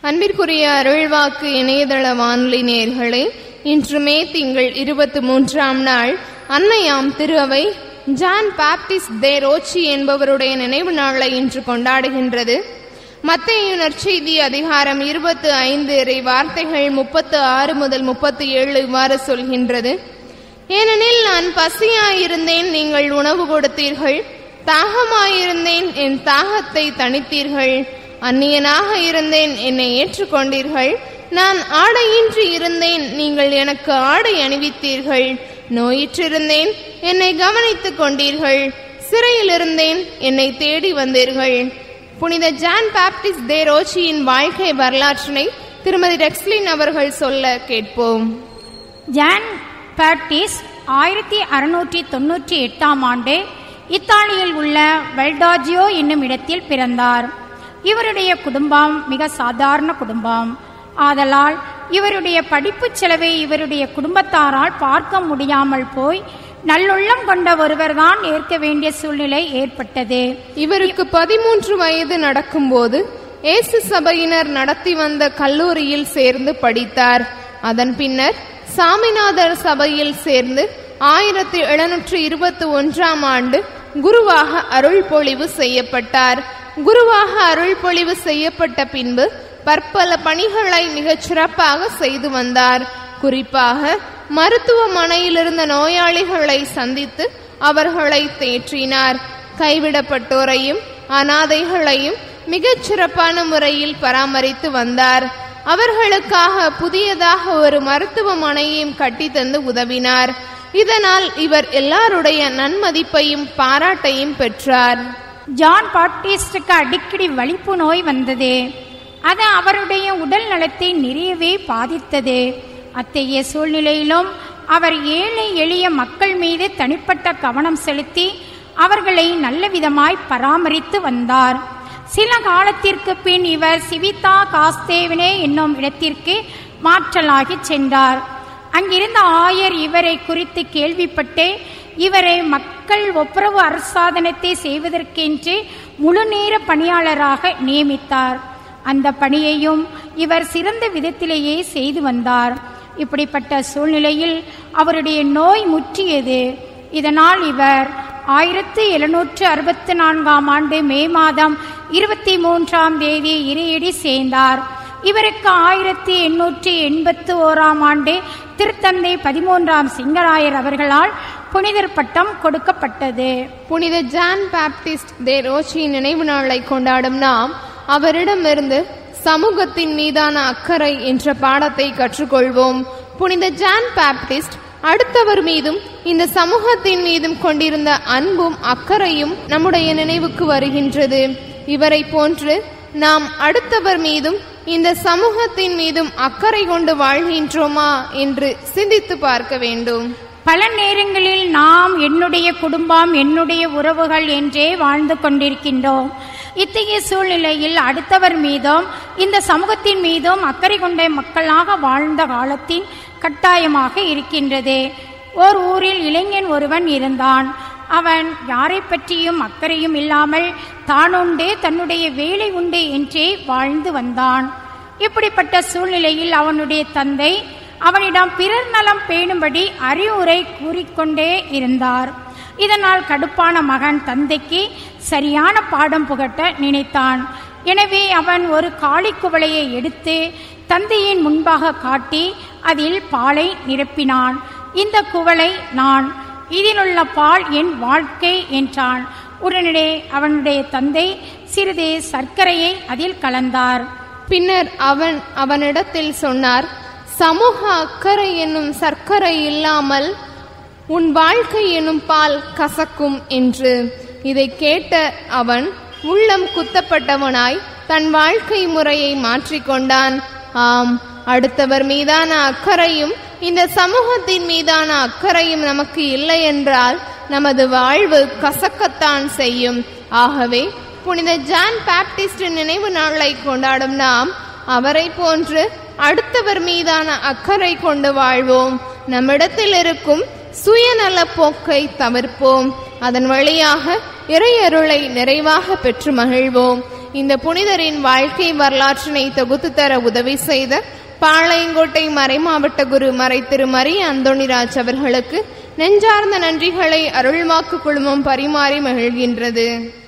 அன்பிற்குரிய அருள்வாக்கு இணையதள வானொலி நேயர்களே இன்று மே திங்கள் இருபத்தி மூன்றாம் நாள் அன்னையாம் திருஅவை ஜான் பாப்டிஸ்ட் தே ரோச்சி என்பவருடைய நினைவு நாளை இன்று கொண்டாடுகின்றது மத்தேயு நற்செய்தி அதிகாரம் இருபத்து ஐந்து இறை வார்த்தைகள் முப்பத்து ஆறு முதல் முப்பத்து ஏழு இவ்வாறு சொல்கின்றது ஏனெனில் நான் பசியாயிருந்தேன் நீங்கள் உணவு கொடுத்தீர்கள் தாகமாயிருந்தேன் என் தாகத்தை தணித்தீர்கள் அந்நியனாக இருந்தேன் என்னை ஏற்றுக்கொண்டீர்கள் நான் ஆடையின்றி இருந்தேன் நீங்கள் எனக்கு ஆடை அணிவித்தீர்கள் நோயிற்றிருந்தேன் என்னை கவனித்துக் கொண்டீர்கள் சிறையில் இருந்தேன் என்னை தேடி வந்தீர்கள் புனித ஜான் பாப்டிஸ்ட் தே ரோச்சியின் வாழ்க்கை வரலாற்றினை திருமதி ரெக்ஸ்லின் அவர்கள் சொல்ல கேட்போம் ஜான் பேப்டிஸ் ஆயிரத்தி அறுநூற்றி தொன்னூற்றி எட்டாம் ஆண்டு இத்தாலியில் உள்ள வெல்டாஜியோ என்னும் இடத்தில் பிறந்தார் இவருடைய குடும்பம் மிக சாதாரண குடும்பம் ஆதலால் இவருடைய படிப்பு செலவை இவருடைய குடும்பத்தாரால் பார்க்க முடியாமல் போய் நல்லுள்ளம் கொண்ட ஒருவர்தான் ஏற்க வேண்டிய சூழ்நிலை ஏற்பட்டது இவருக்கு பதிமூன்று வயது நடக்கும்போது இயேசு சபையினர் நடத்தி வந்த கல்லூரியில் சேர்ந்து படித்தார் அதன் பின்னர் சாமிநாதர் சபையில் சேர்ந்து ஆயிரத்தி எழுநூற்றி இருபத்தி ஒன்றாம் ஆண்டு குருவாக அருள்பொழிவு செய்யப்பட்டார் குருவாக அருள்பொழிவு செய்யப்பட்ட பின்பு பற்பல பணிகளை மிகச் சிறப்பாக செய்து வந்தார் குறிப்பாக மருத்துவமனையில் இருந்த நோயாளிகளை சந்தித்து அவர்களை தேற்றினார் கைவிடப்பட்டோரையும் அனாதைகளையும் மிகச் சிறப்பான முறையில் பராமரித்து வந்தார் அவர்களுக்காக புதியதாக ஒரு மருத்துவமனையையும் கட்டித்தந்து உதவினார் இதனால் இவர் எல்லாருடைய நன்மதிப்பையும் பாராட்டையும் பெற்றார் ஜான் பாப்டிஸ்டுக்கு அடிக்கடி வலிப்பு நோய் வந்தது அது அவருடைய உடல் நலத்தை நிறையவே பாதித்தது அத்தகைய சூழ்நிலையிலும் அவர் ஏழை எளிய மக்கள் மீது தனிப்பட்ட கவனம் செலுத்தி அவர்களை நல்ல விதமாய் பராமரித்து வந்தார் சில காலத்திற்கு பின் இவர் சிவிதா காஸ்தேவனே என்னும் இடத்திற்கு மாற்றலாகி சென்றார் அங்கிருந்த ஆயர் இவரை குறித்து கேள்விப்பட்டு இவரை மக்கள் ஒப்புரவு அரசாதனத்தை செய்வதற்கென்று முழுநேர பணியாளராக நியமித்தார் அந்த பணியையும் இவர் சிறந்த விதத்திலேயே செய்து வந்தார் இப்படிப்பட்ட சூழ்நிலையில் அவருடைய நோய் முற்றியது இதனால் இவர் ஆயிரத்தி எழுநூற்று அறுபத்தி நான்காம் ஆண்டு மே மாதம் இருபத்தி மூன்றாம் தேதி இறையடி சேர்ந்தார் இவருக்கு ஆயிரத்தி எண்ணூற்றி எண்பத்தி ஓராம் ஆண்டு திருத்தந்தை பதிமூன்றாம் சிங்கராயர் அவர்களால் புனிதர் பட்டம் கொடுக்கப்பட்டது புனித ஜான் பாப்டிஸ்ட் தே ரோச்சியின் நினைவு நாளை கொண்டாடும் நாம் அவரிடமிருந்து சமூகத்தின் மீதான அக்கறை என்ற பாடத்தை கற்றுக்கொள்வோம் புனித ஜான் பாப்டிஸ்ட் அடுத்தவர் மீதும் இந்த சமூகத்தின் மீதும் கொண்டிருந்த அன்பும் அக்கறையும் நம்முடைய நினைவுக்கு வருகின்றது இவரை போன்று நாம் அடுத்தவர் மீதும் இந்த சமூகத்தின் மீதும் அக்கறை கொண்டு வாழ்கின்றோமா என்று சிந்தித்து பார்க்க வேண்டும் பல நேரங்களில் நாம் என்னுடைய குடும்பம் என்னுடைய உறவுகள் என்றே வாழ்ந்து கொண்டிருக்கின்றோம் இத்தகைய சூழ்நிலையில் அடுத்தவர் மீதும் இந்த சமூகத்தின் மீதும் அக்கறை கொண்ட மக்களாக வாழ்ந்த காலத்தின் கட்டாயமாக இருக்கின்றது ஓர் ஊரில் இளைஞன் ஒருவன் இருந்தான் அவன் யாரை பற்றியும் அக்கறையும் இல்லாமல் தானுண்டே தன்னுடைய வேலை உண்டு என்றே வாழ்ந்து வந்தான் இப்படிப்பட்ட சூழ்நிலையில் அவனுடைய தந்தை அவனிடம் பிறர் நலம் பேணும்படி அறிவுரை கூறிக்கொண்டே இருந்தார் இதனால் கடுப்பான மகன் தந்தைக்கு சரியான பாடம் புகட்ட நினைத்தான் எனவே அவன் ஒரு காளி குவளையை எடுத்து தந்தையின் முன்பாக காட்டி அதில் பாலை நிரப்பினான் இந்த குவளை நான் இதிலுள்ள பால் என் வாழ்க்கை என்றான் உடனே அவனுடைய தந்தை சிறிது சர்க்கரையை அதில் கலந்தார் பின்னர் அவன் அவனிடத்தில் சொன்னார் சமூக அக்கறை என்னும் சர்க்கரை இல்லாமல் உன் வாழ்க்கை எனும் பால் கசக்கும் என்று இதை கேட்ட அவன் உள்ளம் குத்தப்பட்டவனாய் தன் வாழ்க்கை முறையை மாற்றிக்கொண்டான் ஆம் அடுத்தவர் மீதான அக்கறையும் இந்த சமூகத்தின் மீதான அக்கறையும் நமக்கு இல்லை என்றால் நமது வாழ்வு கசக்கத்தான் செய்யும் ஆகவே புனித ஜான் பாப்டிஸ்ட் நினைவு நாளை கொண்டாடும் நாம் அவரை போன்று அடுத்தவர் மீதான அக்கறை கொண்டு வாழ்வோம் நம்மிடத்தில் இருக்கும் சுயநல போக்கை தவிர்ப்போம் அதன் வழியாக இறையருளை நிறைவாக பெற்று மகிழ்வோம் இந்த புனிதரின் வாழ்க்கை வரலாற்றினை தொகுத்து தர உதவி செய்த பாளையங்கோட்டை மறைமாவட்ட குரு மறை திரு மரிய அந்தோணிராஜ் அவர்களுக்கு நெஞ்சார்ந்த நன்றிகளை அருள்வாக்கு குழுமம் பரிமாறி மகிழ்கின்றது